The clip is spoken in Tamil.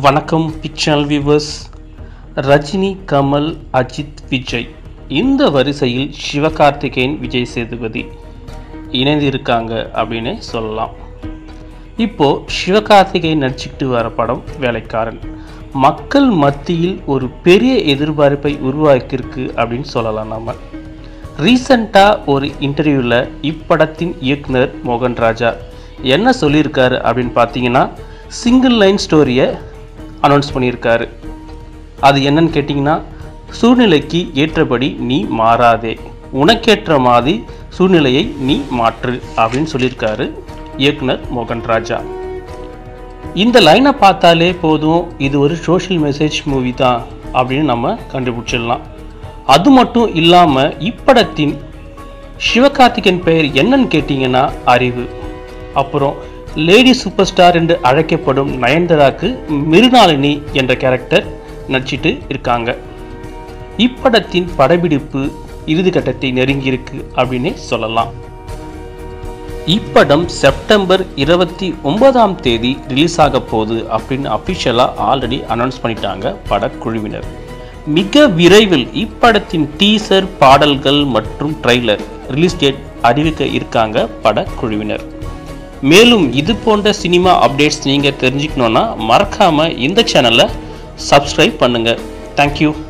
வணக்கம் பிக்சனல் வியூவர்ஸ் ரஜினி கமல் அஜித் விஜய் இந்த வரிசையில் சிவகார்த்திகேயன் விஜய் சேதுபதி இணைந்திருக்காங்க அப்படின்னு சொல்லலாம் இப்போ சிவகார்த்திகேயன் நடிச்சுக்கிட்டு வர படம் வேலைக்காரன் மக்கள் மத்தியில் ஒரு பெரிய எதிர்பார்ப்பை உருவாக்கியிருக்கு அப்படின்னு சொல்லலாம் நம்ம ரீசண்டாக ஒரு இன்டர்வியூவில் இப்படத்தின் இயக்குனர் மோகன் ராஜா என்ன சொல்லியிருக்காரு அப்படின்னு பார்த்தீங்கன்னா சிங்கிள் லைன் ஸ்டோரியை அனௌன்ஸ் பண்ணியிருக்காரு அது என்னன்னு கேட்டிங்கன்னா சூழ்நிலைக்கு ஏற்றபடி நீ மாறாதே உனக்கேற்ற மாதிரி சூழ்நிலையை நீ மாற்று அப்படின்னு சொல்லியிருக்காரு இயக்குனர் மோகன் ராஜா இந்த லைனை பார்த்தாலே போதும் இது ஒரு சோஷியல் மெசேஜ் மூவி தான் அப்படின்னு நம்ம கண்டுபிடிச்சிடலாம் அது மட்டும் இல்லாமல் இப்படத்தின் சிவகார்த்திகேயன் பெயர் என்னன்னு கேட்டிங்கன்னா அறிவு அப்புறம் லேடி சூப்பர் ஸ்டார் என்று அழைக்கப்படும் நயன்தாராக்கு மிருனாளினி என்ற கேரக்டர் நடிச்சிட்டு இருக்காங்க இப்படத்தின் படப்பிடிப்பு இறுதிக்கட்டத்தை நெருங்கியிருக்கு அப்படின்னே சொல்லலாம் இப்படம் செப்டம்பர் இருபத்தி ஒன்பதாம் தேதி ரிலீஸ் ஆக போகுது அப்படின்னு அஃபிஷியலாக ஆல்ரெடி அனௌன்ஸ் பண்ணிட்டாங்க படக்குழுவினர் மிக விரைவில் இப்படத்தின் டீசர் பாடல்கள் மற்றும் ட்ரைலர் ரிலீஸ் டேட் அறிவிக்க இருக்காங்க படக்குழுவினர் மேலும் இது போன்ற சினிமா அப்டேட்ஸ் நீங்கள் தெரிஞ்சுக்கணுன்னா மறக்காமல் இந்த சேனலை சப்ஸ்கிரைப் பண்ணுங்கள் தேங்க்யூ